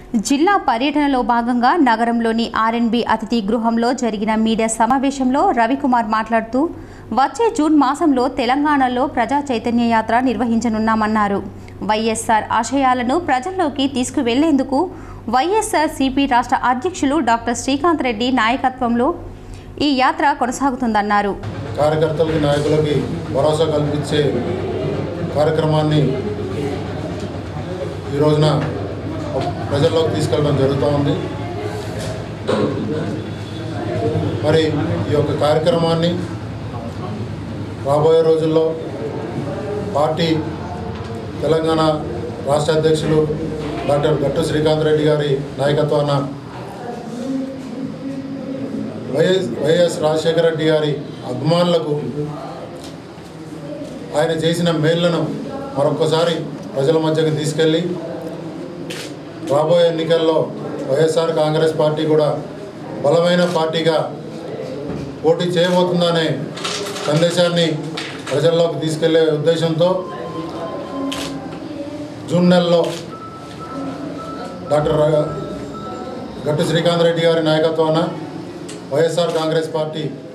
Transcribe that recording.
జిల్లా పర్యటనలో భాగంగా నగరంలోని ఆర్ఎన్బి అతిథి గృహంలో జరిగిన మీడియా సమావేశంలో రవికుమార్ మాట్లాడుతూ వచ్చే జూన్ మాసంలో తెలంగాణలో ప్రజా చైతన్య యాత్ర నిర్వహించనున్నామన్నారు వైఎస్ఆర్ ఆశయాలను ప్రజల్లోకి తీసుకువెళ్లేందుకు వైఎస్ఆర్ సిపి రాష్ట్ర అధ్యక్షులు డాక్టర్ శ్రీకాంత్ రెడ్డి నాయకత్వంలో ఈ యాత్ర కొనసాగుతుందన్నారు కార్యకర్తలకి నాయకులకి భరోసా కల్పించే కార్యక్రమాన్ని ఈ రోజున ప్రజల్లోకి తీసుకెళ్ళడం జరుగుతూ ఉంది మరి ఈ యొక్క కార్యక్రమాన్ని రాబోయే రోజుల్లో పార్టీ తెలంగాణ రాష్ట్ర అధ్యక్షులు డాక్టర్ గట్టు శ్రీకాంత్ రెడ్డి గారి నాయకత్వాన వైఎస్ వైఎస్ రాజశేఖర రెడ్డి గారి అభిమానులకు ఆయన చేసిన మేళ్లను మరొకసారి ప్రజల మధ్యకి తీసుకెళ్ళి రాబోయే ఎన్నికల్లో వైఎస్ఆర్ కాంగ్రెస్ పార్టీ కూడా బలమైన పార్టీగా పోటీ చేయబోతుందనే సందేశాన్ని ప్రజల్లోకి తీసుకెళ్లే ఉద్దేశంతో జూన్ నెలలో డాక్టర్ ర- గట్టు శ్రీకాంత్ రెడ్డి గారి నాయకత్వాన వైఎస్ఆర్ కాంగ్రెస్ పార్టీ